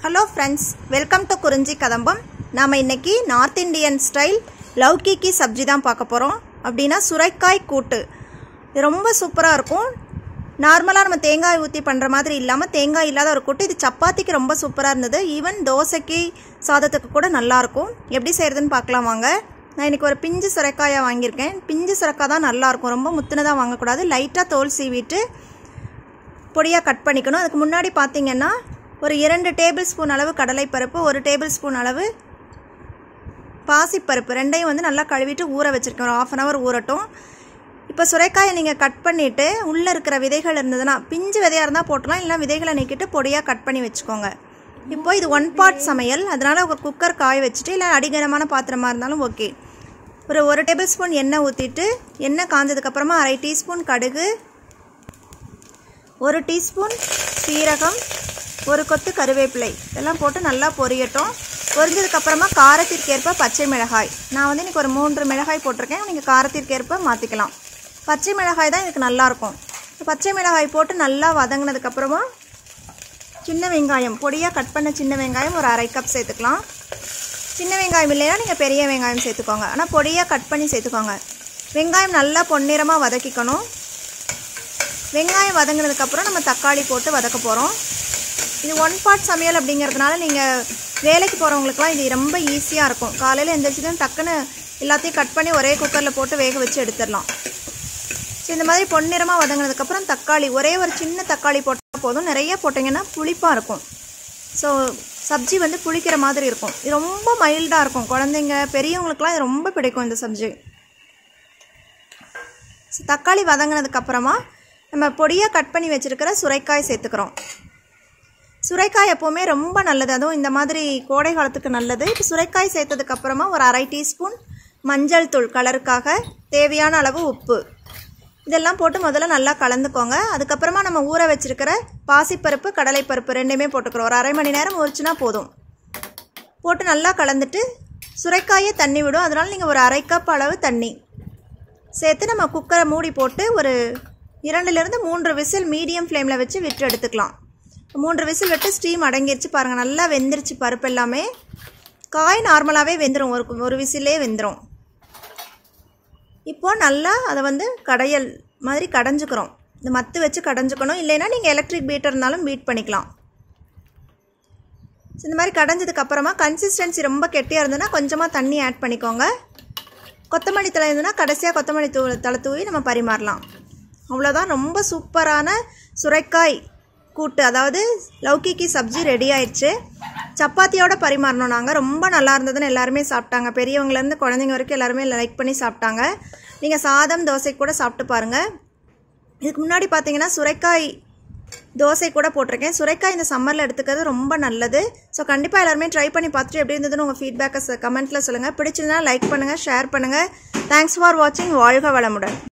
hello friends welcome to குறிஞ்சி கதம்பம் நாம் இன்னைக்கு north Indian style lauki ki sabzi தான் பார்க்க போகிறோம் அப்படின்னா சுரைக்காய் கூட்டு இது ரொம்ப சூப்பராக இருக்கும் நார்மலாக நம்ம தேங்காய் ஊற்றி பண்ணுற மாதிரி இல்லாமல் தேங்காய் இல்லாத ஒரு கூட்டு இது சப்பாத்திக்கு ரொம்ப சூப்பராக இருந்தது ஈவன் தோசைக்கு சாதத்துக்கு கூட நல்லாயிருக்கும் எப்படி செய்கிறதுன்னு பார்க்கலாம் வாங்க நான் இன்றைக்கி ஒரு பிஞ்சு சுரைக்காயை வாங்கியிருக்கேன் பிஞ்சு சுரைக்காய் தான் நல்லாயிருக்கும் ரொம்ப முத்துனதாக வாங்கக்கூடாது லைட்டாக தோல் சீவிட்டு பொடியாக கட் பண்ணிக்கணும் அதுக்கு முன்னாடி பார்த்தீங்கன்னா ஒரு இரண்டு டேபிள் ஸ்பூன் அளவு கடலைப்பருப்பு ஒரு டேபிள் ஸ்பூன் அளவு பாசிப்பருப்பு ரெண்டையும் வந்து நல்லா கழுவிட்டு ஊற வச்சுருக்கேன் ஒரு ஆஃப் அன் ஹவர் ஊறட்டும் இப்போ சுரைக்காயை நீங்கள் கட் பண்ணிவிட்டு உள்ளே இருக்கிற விதைகள் இருந்ததுன்னா பிஞ்சு விதையாக இருந்தால் போட்டலாம் இல்லை விதைகளை நீக்கிட்டு பொடியாக கட் பண்ணி வச்சுக்கோங்க இப்போ இது ஒன் பார்ட் சமையல் அதனால் ஒரு குக்கர் காய வச்சுட்டு இல்லை அடிகனமான பாத்திரமாக இருந்தாலும் ஓகே ஒரு ஒரு டேபிள் ஸ்பூன் எண்ணெய் ஊற்றிட்டு எண்ணெய் காஞ்சதுக்கப்புறமா அரை டீஸ்பூன் கடுகு ஒரு டீஸ்பூன் சீரகம் ஒரு கொத்து கருவேப்பிலை இதெல்லாம் போட்டு நல்லா பொரியட்டும் பொரிஞ்சதுக்கப்புறமா காரத்திற்கேற்ப பச்சை மிளகாய் நான் வந்து இன்றைக்கி ஒரு மூன்று மிளகாய் போட்டிருக்கேன் நீங்கள் காரத்திற்கேற்ப மாற்றிக்கலாம் பச்சை மிளகாய் தான் இதுக்கு நல்லாயிருக்கும் பச்சை மிளகாய் போட்டு நல்லா வதங்கினதுக்கப்புறமா சின்ன வெங்காயம் பொடியாக கட் பண்ண சின்ன வெங்காயம் ஒரு அரை கப் சேர்த்துக்கலாம் சின்ன வெங்காயம் இல்லைன்னா நீங்கள் பெரிய வெங்காயம் சேர்த்துக்கோங்க ஆனால் பொடியாக கட் பண்ணி சேர்த்துக்கோங்க வெங்காயம் நல்லா பொன்னிறமாக வதக்கிக்கணும் வெங்காயம் வதங்கினதுக்கப்புறம் நம்ம தக்காளி போட்டு வதக்க போகிறோம் இது ஒன் பார்ட் சமையல் அப்படிங்கிறதுனால நீங்கள் வேலைக்கு போகிறவங்களுக்குலாம் இது ரொம்ப ஈஸியாக இருக்கும் காலையில் எந்திரிச்சதும் டக்குன்னு எல்லாத்தையும் கட் பண்ணி ஒரே குக்கரில் போட்டு வேக வச்சு எடுத்துடலாம் ஸோ இந்த மாதிரி பொன்னிறமாக வதங்கினதுக்கப்புறம் தக்காளி ஒரே ஒரு சின்ன தக்காளி போட்டால் போதும் நிறைய போட்டிங்கன்னா புளிப்பாக இருக்கும் ஸோ சப்ஜி வந்து புளிக்கிற மாதிரி இருக்கும் இது ரொம்ப மைல்டாக இருக்கும் குழந்தைங்க பெரியவங்களுக்குலாம் இது ரொம்ப பிடிக்கும் இந்த சப்ஜி ஸோ தக்காளி வதங்கினதுக்கப்புறமா நம்ம பொடியாக கட் பண்ணி வச்சுருக்கிற சுரைக்காய் சேர்த்துக்கிறோம் சுரைக்காய் எப்போவுமே ரொம்ப நல்லது அதுவும் இந்த மாதிரி கோடை காலத்துக்கு நல்லது இப்போ சுரைக்காய் சேர்த்ததுக்கப்புறமா ஒரு அரை டீஸ்பூன் மஞ்சள் தூள் கலருக்காக தேவையான அளவு உப்பு இதெல்லாம் போட்டு முதல்ல நல்லா கலந்துக்கோங்க அதுக்கப்புறமா நம்ம ஊற வச்சுருக்கிற பாசிப்பருப்பு கடலைப்பருப்பு ரெண்டுமே போட்டுக்கிறோம் ஒரு அரை மணி நேரம் ஊறிச்சுன்னா போதும் போட்டு நல்லா கலந்துட்டு சுரைக்காயே தண்ணி விடும் அதனால் நீங்கள் ஒரு அரை கப் அளவு தண்ணி சேர்த்து நம்ம குக்கரை மூடி போட்டு ஒரு இரண்டுலேருந்து மூன்று விசில் மீடியம் ஃப்ளேமில் வச்சு விட்டு எடுத்துக்கலாம் மூன்று விசில் விட்டு ஸ்டீம் அடங்கிருச்சு பாருங்கள் நல்லா வெந்துருச்சு பருப்பு எல்லாமே காய் நார்மலாகவே வெந்துடும் ஒரு ஒரு விசிலே வெந்துடும் இப்போது நல்லா அதை வந்து கடையல் மாதிரி கடைஞ்சிக்கிறோம் இந்த மத்து வச்சு கடைஞ்சிக்கணும் இல்லைன்னா நீங்கள் எலக்ட்ரிக் பீட்டர் இருந்தாலும் பீட் பண்ணிக்கலாம் ஸோ இந்த மாதிரி கடைஞ்சதுக்கு அப்புறமா கன்சிஸ்டன்சி ரொம்ப கெட்டியாக இருந்ததுன்னா கொஞ்சமாக தண்ணி ஆட் பண்ணிக்கோங்க கொத்தமல்லி தலை இருந்ததுன்னா கடைசியாக கொத்தமல்லி தூ தலை தூவி நம்ம பரிமாறலாம் அவ்வளோதான் ரொம்ப சூப்பரான சுரைக்காய் கூட்டு அதாவது லௌகிக்கி சப்ஜி ரெடி ஆயிடுச்சு சப்பாத்தியோட பரிமாறணும் நாங்கள் ரொம்ப நல்லா இருந்ததுன்னு எல்லாருமே சாப்பிட்டாங்க பெரியவங்கலேருந்து குழந்தைங்க வரைக்கும் எல்லாருமே லைக் பண்ணி சாப்பிட்டாங்க நீங்கள் சாதம் தோசை கூட சாப்பிட்டு பாருங்கள் இதுக்கு முன்னாடி பார்த்தீங்கன்னா சுரைக்காய் தோசை கூட போட்டிருக்கேன் சுரைக்காய் இந்த சம்மரில் எடுத்துக்கிறது ரொம்ப நல்லது ஸோ கண்டிப்பாக எல்லாருமே ட்ரை பண்ணி பார்த்துட்டு எப்படி இருந்ததுன்னு உங்கள் ஃபீட்பேக்கை கமெண்ட்டில் சொல்லுங்கள் பிடிச்சிருந்தா லைக் பண்ணுங்கள் ஷேர் பண்ணுங்கள் தேங்க்ஸ் ஃபார் வாட்சிங் வாழ்க வளமுடன்